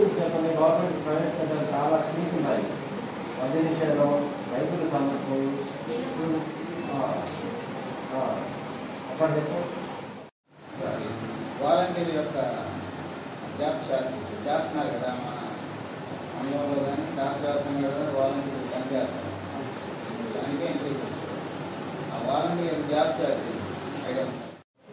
గురించి చెప్పండి గవర్నమెంట్ ప్రవేశపెట్టిన చాలా స్కీమ్స్ ఉన్నాయి మద్య నిషేధం రైతులకు సంబంధించి అక్కడ చెప్పు వాలంటీర్ యొక్క జాబ్ చార్జ్ చేస్తున్నారు కదా మన మండలంలో కానీ రాష్ట్ర వ్యాప్తంగా కూడా వాలంటీర్లు పనిచేస్తారు దానికే ఇంక్రీజ్ వచ్చింది ఆ వాలంటీర్ జాబ్ చార్జ్ ఐడియా ఉందా?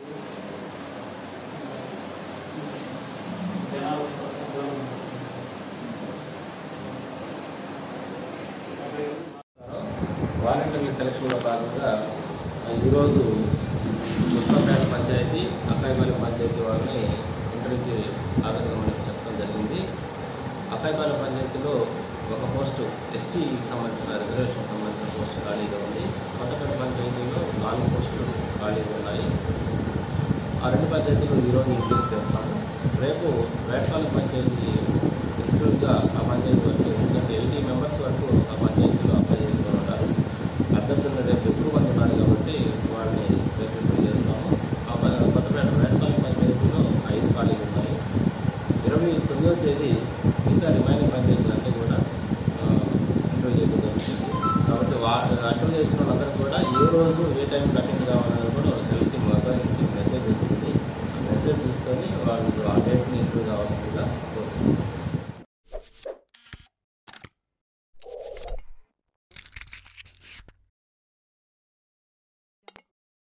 వాలంటీర్ల సెలక్షన్లో భాగంగా ఆ, ఈరోజు ముత్తపేట పంచాయతీ అక్కాయిపల్లి పంచాయతీ వాళ్ళని ఇంటర్వ్యూకి ఆగమని చెప్పడం జరిగింది అక్కాయిపల్లి పంచాయతీలో ఒక పోస్టు ఎస్టీకి సంబంధించిన రిజర్వేషన్ సంబంధించిన పోస్టు ఖాళీగా ఉంది కొత్తపేట పంచాయతీలో నాలుగు పోస్టులు ఖాళీగా ఉన్నాయి ఆ రెండు పంచాయతీలు ఈరోజు ఇంక్రీజ్ చేస్తాము రేపు వేటపాలెం పంచాయతీ ఎక్స్క్లూజ్గా ఆ పంచాయతీ వరకు ఎందుకంటే ఎయిటీ మెంబర్స్ వరకు ఆ పంచాయతీలో అప్లై చేసుకుని ఉంటారు అభ్యర్థులు రేపు ఎక్కువ మంది ఉన్నారు కాబట్టి వాళ్ళని రేపు ఇంప్రూవ్ చేస్తాము ఆ ప- కొత్తపేట వేటపాలెం పంచాయతీలో ఐదు ఖాళీలు ఉన్నాయి ఇరవై తొమ్మిదవ తేదీ మిగతా రిమైనింగ్ పంచాయతీలు అన్నీ కూడా ఇంటర్వ్యూ చేయడం జరుగుతుంది కాబట్టి వా ఇంటర్వ్యూ చేసిన వాళ్ళందరూ కూడా ఏ రోజు ఏ టైం కట్టింగ్